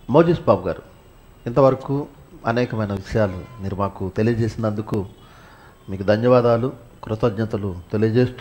మోజీస్ బాబు గారు ఇంతవరకు అనేకమైన విషయాలు మీరు మాకు తెలియజేసినందుకు మీకు ధన్యవాదాలు కృతజ్ఞతలు తెలియజేస్తూ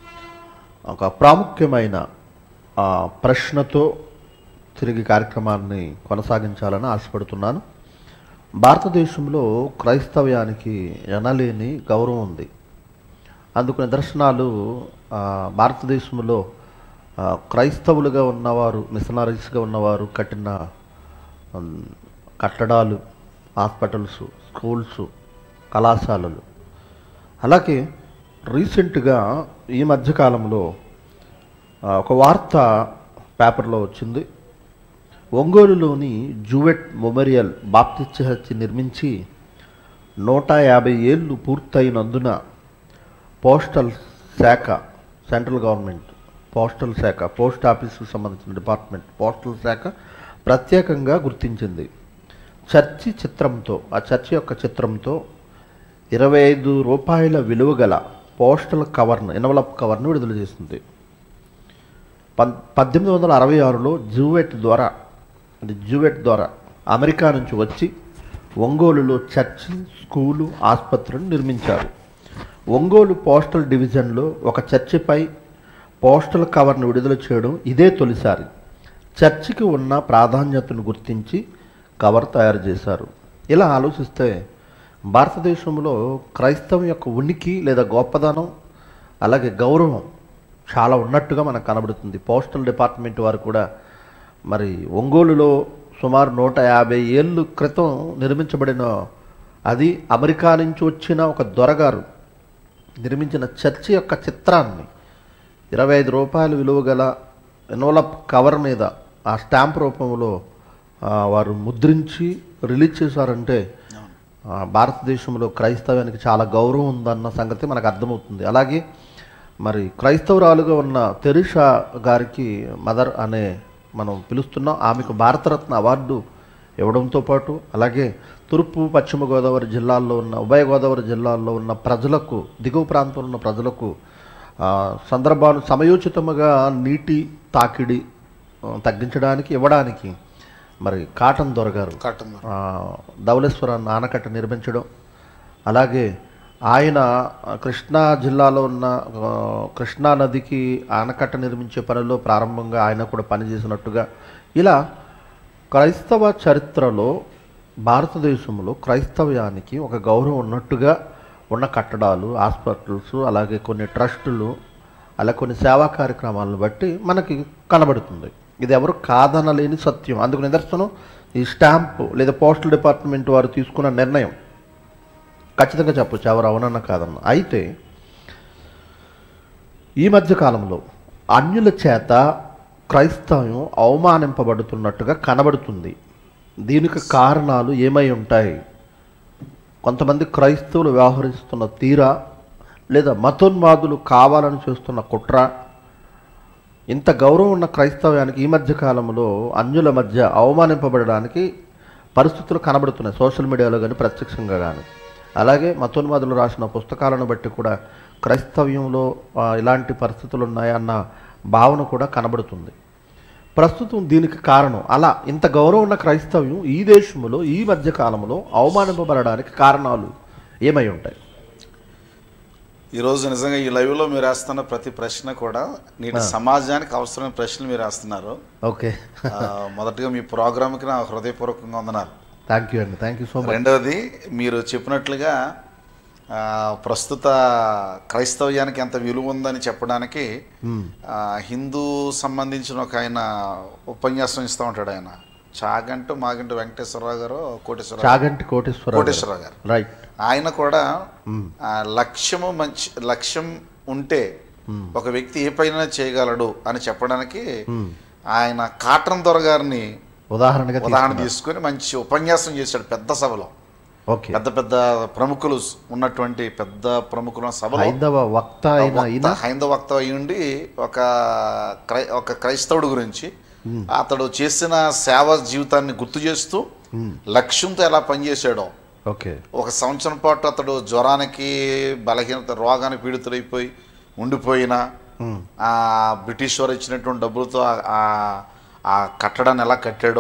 ఒక ప్రాముఖ్యమైన ఆ, ప్రశ్నతో తిరిగి కార్యక్రమాన్ని కొనసాగించాలని ఆశపడుతున్నాను భారతదేశంలో క్రైస్తవ్యానికి ఎనలేని గౌరవం ఉంది అందుకు నిదర్శనాలు ఆ, భారతదేశంలో ఆ, క్రైస్తవులుగా ఉన్నవారు మిషనరీస్గా ఉన్నవారు కట్టిన ఉమ్, కట్టడాలు హాస్పిటల్స్ స్కూల్స్ కళాశాలలు అలాగే రీసెంట్గా ఈ మధ్యకాలంలో ఆ, ఒక వార్త పేపర్లో వచ్చింది ఒంగోలులోని జూవెట్ మెమోరియల్ బాప్టిస్ట్ చర్చ్ నిర్మించి నూట యాభై ఏళ్ళు పూర్తయినందున పోస్టల్ శాఖ సెంట్రల్ గవర్నమెంట్ పోస్టల్ శాఖ పోస్ట్ ఆఫీస్కి సంబంధించిన డిపార్ట్మెంట్ పోస్టల్ శాఖ ప్రత్యేకంగా గుర్తించింది చర్చి చిత్రంతో ఆ చర్చి యొక్క చిత్రంతో ఇరవై ఐదు రూపాయల విలువ గల పోస్టల్ కవర్ను ఎన్వలప్ కవర్ను విడుదల చేసింది పన్ పద్దెనిమిది వందల అరవై ఆరులో జూవెట్ ద్వారా అంటే జూవెట్ ద్వారా అమెరికా నుంచి వచ్చి ఒంగోలులో చర్చి స్కూలు ఆసుపత్రిని నిర్మించారు ఒంగోలు పోస్టల్ డివిజన్లో ఒక చర్చిపై పోస్టల్ కవర్ను విడుదల చేయడం ఇదే తొలిసారి చర్చికి ఉన్న ప్రాధాన్యతను గుర్తించి కవర్ తయారు చేశారు ఇలా ఆలోచిస్తే భారతదేశంలో క్రైస్తవం యొక్క ఉనికి లేదా గొప్పదనం అలాగే గౌరవం చాలా ఉన్నట్టుగా మనకు కనబడుతుంది పోస్టల్ డిపార్ట్మెంట్ వారు కూడా మరి ఒంగోలులో సుమారు నూట యాభై ఏళ్ళు క్రితం నిర్మించబడిన అది అమెరికా నుంచి వచ్చిన ఒక దొరగారు నిర్మించిన చర్చి యొక్క చిత్రాన్ని ఇరవై ఐదు రూపాయలు విలువ గల ఎన్వలప్ కవర్ మీద ఆ స్టాంప్ రూపంలో ఆ, వారు ముద్రించి రిలీజ్ చేశారంటే ఆ, భారతదేశంలో క్రైస్తవానికి చాలా గౌరవం ఉందన్న సంగతి మనకు అర్థమవుతుంది అలాగే మరి క్రైస్తవురాలుగా ఉన్న తెరిషా గారికి మదర్ అనే మనం పిలుస్తున్నాం ఆమెకు భారతరత్న అవార్డు ఇవ్వడంతో పాటు అలాగే తూర్పు పశ్చిమ గోదావరి జిల్లాల్లో ఉన్న ఉభయ గోదావరి జిల్లాల్లో ఉన్న ప్రజలకు దిగువ ప్రాంతంలో ఉన్న ప్రజలకు ఆ, సందర్భాలు సమయోచితముగా నీటి తాకిడి ఆ, తగ్గించడానికి ఇవ్వడానికి మరి కాటన్ దొరగారు కాటన్ ఆ, ధవళేశ్వర ఆనకట్ట నిర్మించడం అలాగే ఆయన ఆ, కృష్ణా జిల్లాలో ఉన్న ఆ, కృష్ణా నదికి ఆనకట్ట నిర్మించే పనిలో ప్రారంభంగా ఆయన కూడా పనిచేసినట్టుగా ఇలా క్రైస్తవ చరిత్రలో భారతదేశంలో క్రైస్తవ్యానికి ఒక గౌరవం ఉన్నట్టుగా ఉన్న కట్టడాలు హాస్పిటల్స్ అలాగే కొన్ని ట్రస్టులు అలా కొన్ని సేవా కార్యక్రమాలను బట్టి మనకి కనబడుతుంది ఇది ఎవరు కాదనలేని సత్యం అందుకు నిదర్శనం ఈ స్టాంపు లేదా పోస్టల్ డిపార్ట్మెంట్ వారు తీసుకున్న నిర్ణయం ఖచ్చితంగా చెప్పొచ్చు ఎవరు అవునన్న కాదన్న అయితే ఈ మధ్య కాలంలో అన్యుల చేత క్రైస్తవం అవమానింపబడుతున్నట్టుగా కనబడుతుంది దీనికి కారణాలు ఏమై ఉంటాయి కొంతమంది క్రైస్తవులు వ్యవహరిస్తున్న తీరా లేదా మతోన్మాదులు కావాలని చేస్తున్న కుట్ర ఇంత గౌరవం ఉన్న క్రైస్తవ్యానికి ఈ మధ్య కాలంలో అన్యుల మధ్య అవమానింపబడడానికి పరిస్థితులు కనబడుతున్నాయి సోషల్ మీడియాలో కానీ ప్రత్యక్షంగా కానీ అలాగే మతోన్మాదులు రాసిన పుస్తకాలను బట్టి కూడా క్రైస్తవ్యంలో ఆ, ఇలాంటి పరిస్థితులు ఉన్నాయన్న భావన కూడా కనబడుతుంది ప్రస్తుతం దీనికి కారణం అలా ఇంత గౌరవం ఉన్న క్రైస్తవ్యం ఈ దేశంలో ఈ మధ్య కాలంలో అవమానింపబడడానికి కారణాలు ఏమై ఉంటాయి ఈరోజు నిజంగా ఈ లైవ్లో మీరు వేస్తున్న ప్రతి ప్రశ్న కూడా నేటి సమాజానికి అవసరమైన ప్రశ్నలు మీరు వేస్తున్నారు ఓకే ఆ, మొదటగా మీ ప్రోగ్రామ్కి నా హృదయపూర్వకంగా వందనాలు థ్యాంక్ యూ అండి థ్యాంక్ యూ సో మచ్ రెండవది మీరు చెప్పినట్లుగా ఆ, ప్రస్తుత క్రైస్తవ్యానికి ఎంత విలువ ఉందని చెప్పడానికి ఆ, హిందూ సంబంధించిన ఒక ఆయన ఉపన్యాసం ఇస్తూ ఉంటాడు ఆయన చాగంటు మాగంటు వెంకటేశ్వరరావు గారు కోటేశ్వరరావు చాగంటి కోటేశ్వర కోటేశ్వరరావు గారు రైట్ ఆయన కూడా ఆ, లక్ష్యము మంచి లక్ష్యం ఉంటే ఒక వ్యక్తి ఏ పైన చేయగలడు అని చెప్పడానికి ఆయన కాటన్ దొర గారిని ఉదాహరణగా ఉదాహరణ తీసుకొని మంచి ఉపన్యాసం చేశాడు పెద్ద సభలో ఓకే పెద్ద పెద్ద ప్రముఖులు ఉన్నటువంటి పెద్ద ప్రముఖుల సభలో హైందవ వక్త అయిన వక్త, ఈయన హైందవ వక్త అయి ఉండి ఒక క్రై ఒక క్రైస్తవుడు గురించి అతడు చేసిన సేవ జీవితాన్ని గుర్తు చేస్తూ లక్ష్యంతో ఎలా పనిచేశాడో ఓకే ఒక సంవత్సరం పాటు అతడు జ్వరానికి బలహీనత రోగానికి పీడితుడైపోయి ఉండిపోయిన ఆ బ్రిటిష్ వారు ఇచ్చినటువంటి డబ్బులతో ఆ- ఆ- ఆ కట్టడాన్ని ఎలా కట్టాడో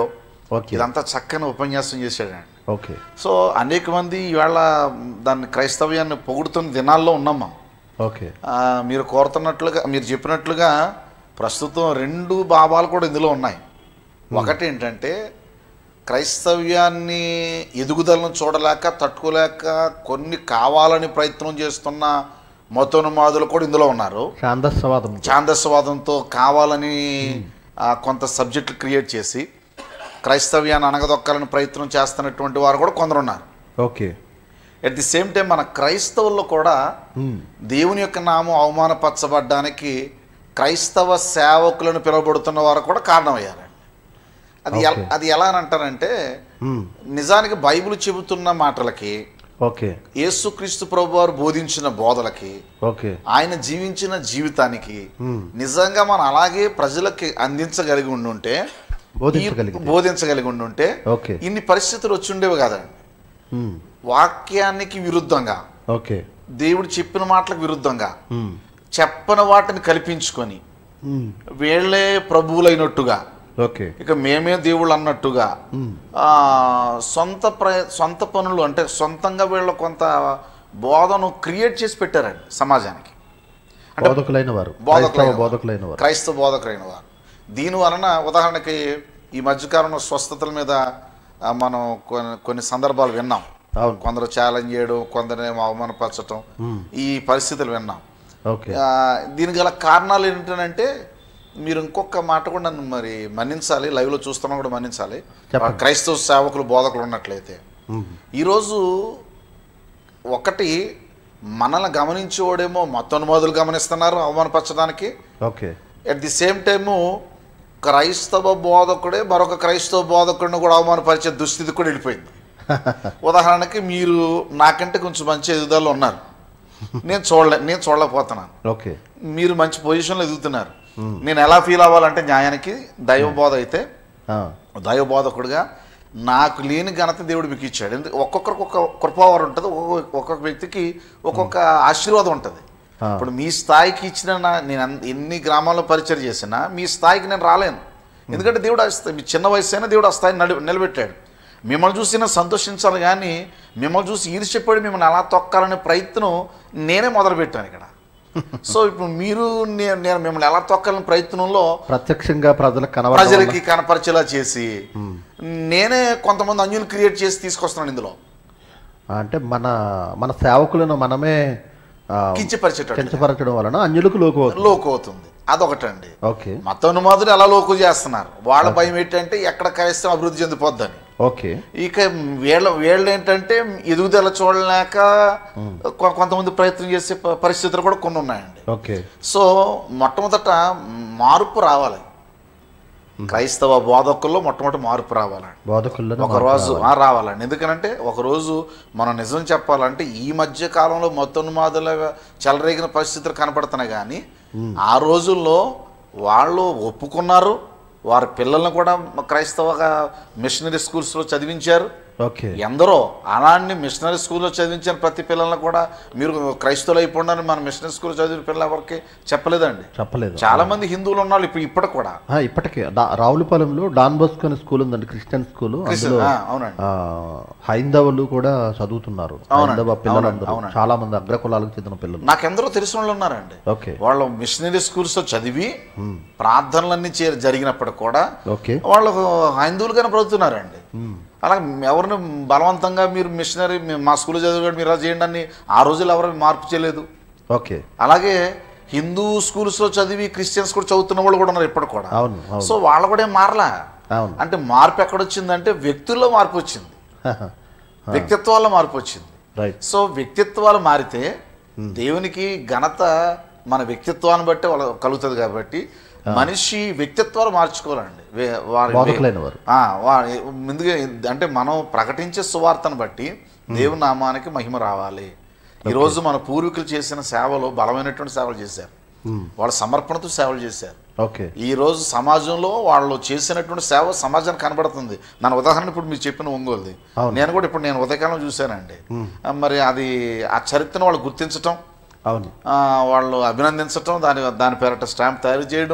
ఓకే ఇదంతా చక్కని ఉపన్యాసం చేశాడండి ఓకే సో అనేక మంది ఇవాళ దాన్ని క్రైస్తవ్యాన్ని పొగుడుతున్న దినాల్లో ఉన్నాం మనం ఓకే ఆ, మీరు కోరుతున్నట్లుగా మీరు చెప్పినట్లుగా ప్రస్తుతం రెండు భావాలు కూడా ఇందులో ఉన్నాయి ఒకటి ఏంటంటే క్రైస్తవ్యాన్ని ఎదుగుదలను చూడలేక తట్టుకోలేక కొన్ని కావాలని ప్రయత్నం చేస్తున్న మతోన్మాదులు కూడా ఇందులో ఉన్నారు ఛాందస్సవాదం ఛాందస్వాదంతో కావాలని ఆ, కొంత సబ్జెక్టులు క్రియేట్ చేసి క్రైస్తవ్యాన్ని అనగదొక్కాలని ప్రయత్నం చేస్తున్నటువంటి వారు కూడా కొందరు ఉన్నారు okay at the same time మన క్రైస్తవుల్లో కూడా మ్మ్. దేవుని యొక్క నామం అవమానపరచబడ్డానికి క్రైస్తవ సేవకులను పిలువబడుతున్న వారు కూడా కారణమయ్యారండి అది ఎల- Okay. అది ఎలా అని అంటారంటే మ్మ్. నిజానికి బైబిల్ చెబుతున్న మాటలకి ఓకే యేసుక్రీస్తు ప్రభు వారు బోధించిన బోధలకి ఓకే ఆయన జీవించిన జీవితానికి మ్మ్. నిజంగా మనం అలాగే ప్రజలకి అందించగలిగి ఉండుంటే బోధించగలిగితే. ఈ- బోధించగలిగి ఉండుంటే ఓకే ఇన్ని పరిస్థితులు వచ్చి ఉండేవి కాదండి మ్మ్. వాక్యానికి విరుద్ధంగా ఓకే దేవుడు చెప్పిన మాటలకు విరుద్ధంగా మ్మ్. చెప్పని వాటిని కల్పించుకొని మ్మ్. వీళ్ళే ప్రభువులైనట్టుగా ఓకే ఇక మేమే దేవుళ్ళు అన్నట్టుగా మ్మ్. ఆ, సొంత ప్ర సొంత పనులు అంటే సొంతంగా వీళ్ళు కొంత బోధను క్రియేట్ చేసి పెట్టారండి సమాజానికి అంటే బోధకులైన వారు బోధకులైన క్రైస్తవ వారు. బోధకులైన వారు క్రైస్తవ బోధకులైన వారు దీని వలన ఉదాహరణకి ఈ మధ్యకాలంలో స్వస్థతల మీద ఆ, మనం కొన్ని కొన్ని సందర్భాలు విన్నాం అవును కొందరు ఛాలెంజ్ చేయడం కొందరేమో అవమానపరచడం మ్మ్. ఈ పరిస్థితులు విన్నాం ఓకే ఆ, దీనికి గల కారణాలు ఏంటంటే మీరు ఇంకొక మాట కూడా నన్ను మరి మన్నించాలి లైవ్లో చూస్తున్నా కూడా మన్నించాలి చెప్పండి. క్రైస్తవ సేవకులు బోధకులు ఉన్నట్లయితే మ్మ్. ఈరోజు ఒకటి మనల్ని గమనించేవాడేమో మతోన్మాదులు గమనిస్తున్నారు అవమానపరచడానికి okay at the same time క్రైస్తవ బోధకుడే మరొక క్రైస్తవ బోధకుడిని కూడా అవమానపరిచే దుస్థితి కూడా వెళ్ళిపోయింది ఉదాహరణకి మీరు నాకంటే కొంచెం మంచి ఎదుగుదలలో ఉన్నారు నేను చూడలే నేను చూడలేకపోతున్నాను ఓకే మీరు మంచి పొజిషన్లో ఎదుగుతున్నారు నేను ఎలా ఫీల్ అవ్వాలంటే న్యాయానికి దైవబోధ అయితే ఆ, దైవబోధకుడుగా నాకు లేని ఘనత దేవుడు మీకు ఇచ్చాడు ఎందుకు ఒక్కొక్కరికి ఒక్కొక్క కృపావారు ఉంటుంది ఒక్కొక్క ఒక్కొక్క వ్యక్తికి ఒక్కొక్క ఆశీర్వాదం ఉంటుంది ఆ. ఇప్పుడు మీ స్థాయికి ఇచ్చిన నా- నేను అన్- ఎన్ని గ్రామాల్లో పరిచయం చేసినా మీ స్థాయికి నేను రాలేను ఎందుకంటే దేవుడు ఆ స్థాయి మీ చిన్న వయసు అయినా దేవుడు ఆ స్థాయిని నడి నిలబెట్టాడు మిమ్మల్ని చూసి నేను సంతోషించాలి కానీ మిమ్మల్ని చూసి ఈర్ష్యపడి మిమ్మల్ని ఎలా తొక్కాలనే ప్రయత్నం నేనే మొదలుపెట్టాను ఇక్కడ సో ఇప్పుడు మీరు నేను నేను మిమ్మల్ని ఎలా తొక్కాలనే ప్రయత్నంలో ప్రత్యక్షంగా ప్రజలకు కనబడాలి ప్రజలకి కనపరిచేలా చేసి నేనే కొంతమంది అన్యులు క్రియేట్ చేసి తీసుకొస్తున్నాను ఇందులో అంటే మన మన సేవకులను మనమే ఆ, కించపరిచేటట్టు కించపరచడం వలన అన్యులకు లోకు అవుతుంది లోకు అవుతుంది అదొకటండి ఓకే మతోన్మాదులు ఎలా లోకు చేస్తున్నారు వాళ్ళ భయం ఏంటంటే ఎక్కడ క్రైస్తవం అభివృద్ధి చెందిపోద్దని ఓకే ఇక వీళ్ళ వీళ్ళు ఏంటంటే ఎదుగుదల చూడలేక కొ- కొంతమంది ప్రయత్నం చేసే ప- పరిస్థితులు కూడా కొన్ని ఉన్నాయండి ఓకే సో మొట్టమొదట మార్పు రావాలి క్రైస్తవ బోధకుల్లో మొట్టమొదటి మార్పు రావాలండి బోధకులను ఒక రోజు ఆ, రావాలండి ఎందుకనంటే ఒక రోజు మనం నిజం చెప్పాలంటే ఈ మధ్య కాలంలో మొత్తన్మాదుల చెలరేగిన పరిస్థితులు కనపడుతున్నాయి కానీ ఆ రోజుల్లో వాళ్ళు ఒప్పుకున్నారు వారి పిల్లల్ని కూడా క్రైస్తవ మిషనరీ స్కూల్స్లో చదివించారు ఓకే ఎందరో అలాంటి మిషనరీ స్కూల్లో చదివించిన ప్రతి పిల్లల్ని కూడా మీరు క్రైస్తవులు అయిపోండి మన మిషనరీ స్కూల్ చదివిన పిల్లల ఎవరికి చెప్పలేదండి చెప్పలేదు చాలా మంది హిందువులు ఉన్నారు ఇప్పుడు ఇప్పటికి కూడా ఆ, ఇప్పటికే డా- రావులపాలెంలో డాన్ బోస్కో అనే స్కూల్ ఉందండి క్రిస్టియన్ స్కూల్ క్రిస్టియన్- అందులో ఆ, అవునండి ఆ, హైందవులు కూడా చదువుతున్నారు హైందవ పిల్లలందరూ అవునండి. చాలా మంది అగ్రకులాలకు చెందిన పిల్లలు నాకెందరో తెలిసిన వాళ్ళు ఉన్నారండి ఓకే వాళ్ళు మిషనరీ స్కూల్స్లో చదివి ప్రార్థనలన్నీ చే జరిగినప్పుడు కూడా ఓకే వాళ్ళు హైందువులుగానే బ్రతుకుతున్నారండి అలాగే ఎవరిని బలవంతంగా మీరు మిషనరీ మీ- మా స్కూల్లో చదివాడు మీరు ఇలా చేయండి అని ఆ రోజుల్లో ఎవరు మార్పు చేయలేదు ఓకే అలాగే హిందూ స్కూల్స్లో చదివి క్రిస్టియన్స్ కూడా చదువుతున్న వాళ్ళు కూడా ఉన్నారు ఇప్పుడు కూడా అవును అవును సో వాళ్ళు కూడా ఏం మారలా అవును అంటే మార్పు ఎక్కడొచ్చిందంటే వ్యక్తుల్లో మార్పు వచ్చింది వ్యక్తిత్వాల్లో మార్పు వచ్చింది రైట్ సో వ్యక్తిత్వాలు మారితే దేవునికి ఘనత మన వ్యక్తిత్వాన్ని బట్టి వాళ్ళ కలుగుతుంది కాబట్టి మనిషి వ్యక్తిత్వాలు మార్చుకోవాలండి వే- వారి బోధకులైన వారు ఆ, వా- ముందుగా అంటే మనం ప్రకటించే సువార్తను బట్టి దేవుని నామానికి మహిమ రావాలి ఈరోజు మన పూర్వీకులు చేసిన సేవలు బలమైనటువంటి సేవలు చేశారు వాళ్ళ సమర్పణతో సేవలు చేశారు ఓకే ఈ రోజు సమాజంలో వాళ్ళు చేసినటువంటి సేవ సమాజానికి కనబడుతుంది నా ఉదాహరణ ఇప్పుడు మీరు చెప్పిన ఒంగోలుది అవును. నేను కూడా ఇప్పుడు నేను ఉదయకాలం చూశానండి ఆ, మరి అది ఆ చరిత్రను వాళ్ళు గుర్తించటం అవును ఆ, వాళ్ళు అభినందించటం దాని దాని పేరట స్టాంప్ తయారు చేయడం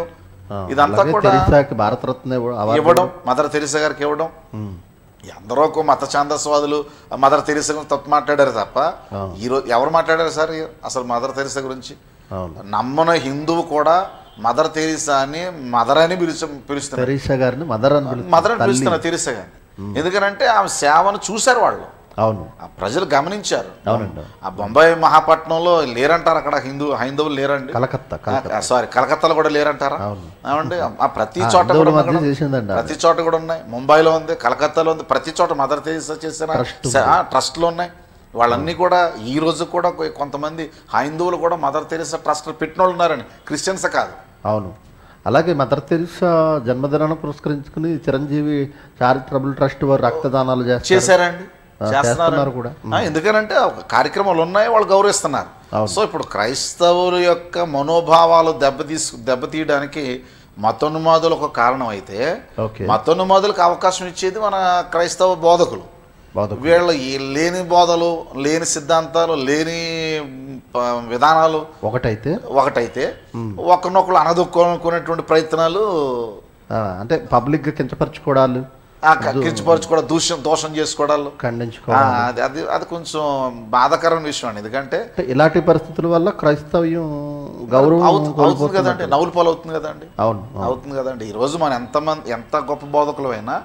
ఆ, ఇదంతా అలాగే కూడా తెరిసాకి భారతరత్న ఇవ్వ- అవార్డు ఇవ్వడం మదర్ తెరిసా గారికి ఇవ్వడం ఉమ్, ఎందరో ఒక మత ఛాందస్వాదులు మదర్ తెరిసా గురించి తప్పు మాట్లాడారు తప్ప ఈరోజు ఎవరు మాట్లాడారు సార్ అసలు మదర్ తెరిసా గురించి అవును నమ్మన హిందువు కూడా మదర్ తెరిసా అని మదర్ అని పిలుచు పిలుస్తున్నారు తెరీసా గారిని మదర్ అని పిలుస్తారు. మదర్ అని పిలుస్తున్నారు తెరిసా గారిని ఎందుకనంటే ఆమె సేవను చూశారు వాళ్ళు అవును ఆ ప్రజలు గమనించారు అవునండి ఆ బొంబాయి మహాపట్నంలో లేరంటారు అక్కడ హిందూ హైందవులు లేరండి కలకత్తా కలకత్తా సారీ కలకత్తాలో కూడా లేరంటారా అవును. ఏమండి ఆ ప్రతి చోట హిందువుల కూడా మధ్య ఉన్నాయి. చేసిందండి ఆమె. ప్రతి చోట కూడా ఉన్నాయి ముంబైలో ఉంది కలకత్తాలో ఉంది ప్రతి చోట మదర్ తెరీసా చేసిన Trust స- ఆ, ట్రస్ట్లు ఉన్నాయి వాళ్ళన్నీ కూడా ఈ రోజు కూడా కొ- కొంతమంది హైందువులు కూడా మదర్ తెరీసా ట్రస్ట్ పెట్టిన వాళ్ళు ఉన్నారండి క్రిస్టియన్స్ కాదు అవును అలాగే మదర్ తెరిసా జన్మదినాన్ని పురస్కరించుకుని చిరంజీవి చారిటబుల్ ట్రస్ట్ వారు రక్తదానాలు చేస్తారు చేశారండి ఆ, చేస్తున్నారు చేస్తున్నారు కూడా. ఆ, ఎందుకనంటే ఒక కార్యక్రమాలు ఉన్నాయి వాళ్ళు గౌరవిస్తున్నారు సో ఇప్పుడు క్రైస్తవుల యొక్క మనోభావాలు దెబ్బతీసు దెబ్బతీయడానికి మతోన్మాదులు ఒక కారణం అయితే ఓకే మతోన్మాదులకు అవకాశం ఇచ్చేది మన క్రైస్తవ బోధకులు బాధ వీళ్ళ ఈ లేని బోధలు లేని సిద్ధాంతాలు లేని ప- విధానాలు ఒకటైతే ఒకటైతే ఒకరినొకరు అనదొక్కునేటువంటి ప్రయత్నాలు ఆ, అంటే పబ్లిక్గా కించపరచుకోవడాలు ఆ క- కించపరచుకోవడం దూషం దోషం చేసుకోవడాలు ఆ, ఖండించుకోవడం అది అది అది కొంచెం బాధాకరమైన విషయం అండి ఎందుకంటే అంటే ఇలాంటి పరిస్థితుల వల్ల క్రైస్తవ్యం గౌరవం అవుతు- అవుతుంది కోల్పోతున్నట్టు. కదండి నవ్వుల పాలు అవుతుంది కదండి అవును అవును. అవుతుంది కదండి ఈ రోజు మనం ఎంత మంది ఎంత గొప్ప బోధకులమైనా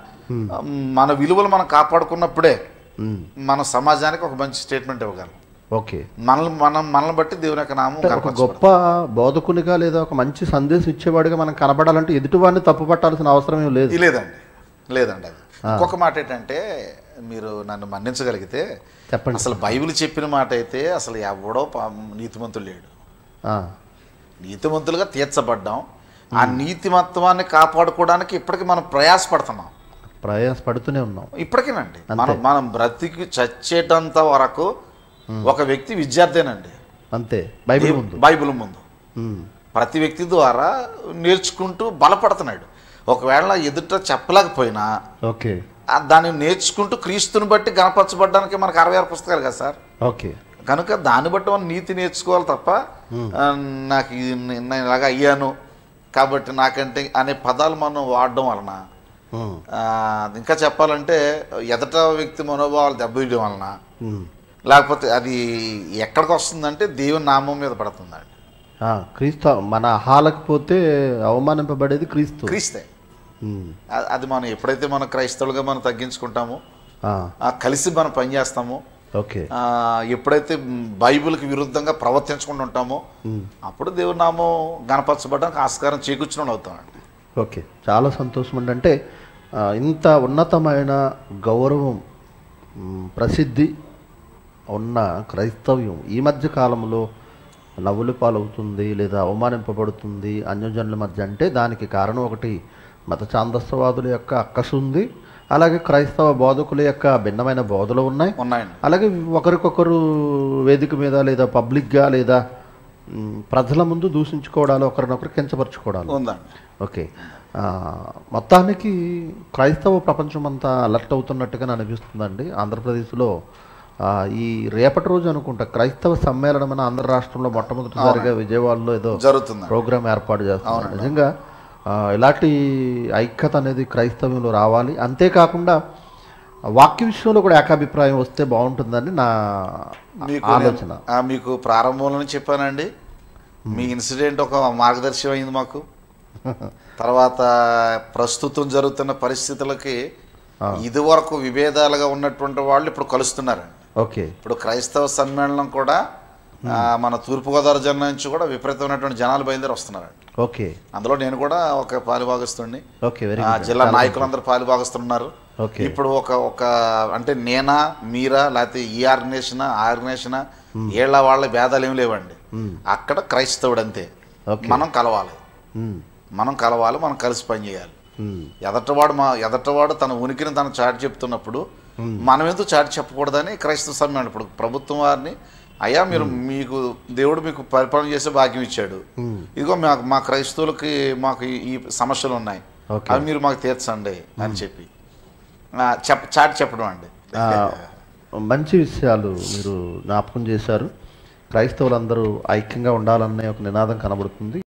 మన విలువలు మనం కాపాడుకున్నప్పుడే ఉమ్, మన సమాజానికి ఒక మంచి స్టేట్మెంట్ ఇవ్వగలం ఓకే మనల్ని మనం మనల్ని బట్టి దేవుని యొక్క నామం అంటే ఒక కనపరచబడాలి. గొప్ప బోధకునిగా లేదా ఒక మంచి సందేశం ఇచ్చేవాడిగా మనం కనబడాలంటే ఎదుటివాడిని తప్పు పట్టాల్సిన అవసరం ఏం లేదు ఇది లేదండి లేదండి అది ఇంకొక మాట ఏంటంటే మీరు నన్ను మన్నించగలిగితే చెప్పండి అసలు బైబిల్ చెప్పిన మాట అయితే అసలు ఎవడో పా- నీతిమంతుడు లేడు ఆ, నీతిమంతులుగా తీర్చబడ్డాం ఆ నీతిమత్వాన్ని కాపాడుకోవడానికి ఇప్పటికీ మనం ప్రయాసపడుతున్నాం ప్రయాసపడుతూనే ఉన్నాం ఇప్పటికేనండి మనం మనం బ్రతికి చచ్చేటంత వరకు ఒక వ్యక్తి విద్యార్థేనండి అంతే బైబిల్ ముందు బైబిల్ ముందు ఉమ్, ప్రతి వ్యక్తి ద్వారా నేర్చుకుంటూ బలపడుతున్నాడు ఒకవేళ ఎదుట చెప్పలేకపోయినా ఓకే ఆ దాన్ని నేర్చుకుంటూ క్రీస్తుని బట్టి గణపరచబడడానికి మనకు అరవై ఆరు పుస్తకాలు కదా సార్ ఓకే కనుక దాన్ని బట్టి మనం నీతి నేర్చుకోవాలి తప్ప ఆ, నాకు ఇది నే- నేను ఇలాగ అయ్యాను కాబట్టి నాకంటే అనే పదాలు మనం వాడడం వలన ఉమ్, ఆ, ఇంకా చెప్పాలంటే ఎదట వ్యక్తి మనోభావాలు దెబ్బతీయడం వలన ఉమ్. లేకపోతే అది ఎక్కడికి వస్తుందంటే దేవుని నామం మీద పడుతుందండి ఆ, క్రీస్తు మన అహాలకు పోతే అవమానింపబడేది క్రీస్తు క్రీస్తే ఉమ్, అ- అది మనం ఎప్పుడైతే మనం క్రైస్తవులుగా మనం తగ్గించుకుంటామో ఆ, ఆ, కలిసి మనం పనిచేస్తామో ఓకే ఆ, ఎప్పుడైతే బైబిల్కి విరుద్ధంగా ప్రవర్తించకుండా ఉంటామో ఉమ్, అప్పుడు దేవుని నామం గణపరచబడడానికి ఆస్కారం చేకూర్చిన అవుతామండి ఓకే చాలా సంతోషం అండి అంటే ఆ, ఇంత ఉన్నతమైన గౌరవం మ్, ప్రసిద్ధి ఉన్న క్రైస్తవ్యం ఈ మధ్య కాలంలో నవ్వుల పాలవుతుంది లేదా అవమానింపబడుతుంది అన్యజనుల మధ్య అంటే దానికి కారణం ఒకటి మత ఛాందస్యవాదుల యొక్క అక్కసు ఉంది అలాగే క్రైస్తవ బోధకుల యొక్క భిన్నమైన బోధలు ఉన్నాయి ఉన్నాయండి అలాగే ఒకరికొకరు వేదిక మీద లేదా పబ్లిక్గా లేదా మ్, ప్రజల ముందు దూషించుకోవడాలు ఒకరినొకరు కించపరచుకోవడాలు ఉందండి ఓకే ఆ, మొత్తానికి క్రైస్తవ ప్రపంచం అంతా అలర్ట్ అవుతున్నట్టుగా నాకు అనిపిస్తుందండి ఆంధ్రప్రదేశ్లో ఆ, ఈ రేపటి రోజు అనుకుంటా క్రైస్తవ సమ్మేళనం అని ఆంధ్ర రాష్ట్రంలో మొట్టమొదటిసారిగా విజయవాడలో ఏదో జరుగుతుంది ప్రోగ్రామ్ ఏర్పాటు చేస్తున్నారు నిజంగా ఆ, ఇలాంటి ఐక్యత అనేది క్రైస్తవ్యంలో రావాలి అంతేకాకుండా వాక్య విషయంలో కూడా ఏకాభిప్రాయం వస్తే బాగుంటుందని నా మీకు ఆలోచన నేను- ఆ, మీకు ప్రారంభంలోనే చెప్పానండి మీ ఇన్సిడెంట్ ఒక మార్గదర్శనం అయింది మాకు తర్వాత ప్రస్తుతం జరుగుతున్న పరిస్థితులకి ఇదివరకు విభేదాలుగా ఉన్నటువంటి వాళ్ళు ఇప్పుడు కలుస్తున్నారండి ఓకే ఇప్పుడు క్రైస్తవ సమ్మేళనం కూడా ఆ, మన తూర్పుగోదావరి జిల్లా నుంచి కూడా విపరీతమైనటువంటి జనాలు బయలుదేరి వస్తున్నారండి ఓకే అందులో నేను కూడా ఒక పాలుభాగస్తుడిని ఓకే వెరీ ఆ గుడ్ జిల్లా నాయకులందరూ పాలుభాగస్తున్నారు ఓకే ఇప్పుడు ఒక ఒక అంటే నేనా మీరా లేకపోతే ఈ ఆర్గనైజేషన్ ఆ ఆర్గనైజేషన్ ఏళ్ళ వాళ్ళ భేదాలు ఏమి లేవండి అక్కడ క్రైస్తవుడు అంతే ఓకే. మనం కలవాలి మ్, మనం కలవాలి మనం కలిసి పనిచేయాలి మ్, ఎదటవాడు మా ఎదటవాడు తన ఉనికిని తను చాటి చెప్తున్నప్పుడు మనం ఎందుకు చాటి చెప్పకూడదని క్రైస్తవ సమ్మేళనం ఇప్పుడు ప్రభుత్వం వారిని అయ్యా మీరు మీకు దేవుడు మీకు పరిపాలన చేసే భాగ్యం ఇచ్చాడు మ్. ఇదిగో మాకు మా క్రైస్తవులకి మాకు ఈ- ఈ సమస్యలు ఉన్నాయి ఓకే. అవి మీరు మాకు తీర్చండి అని చెప్పి ఆ, చెప్ చాటి చెప్పడం అండి ఆ, మంచి విషయాలు మీరు జ్ఞాపకం చేశారు క్రైస్తవులందరూ ఐక్యంగా ఉండాలనే ఒక నినాదం కనబడుతుంది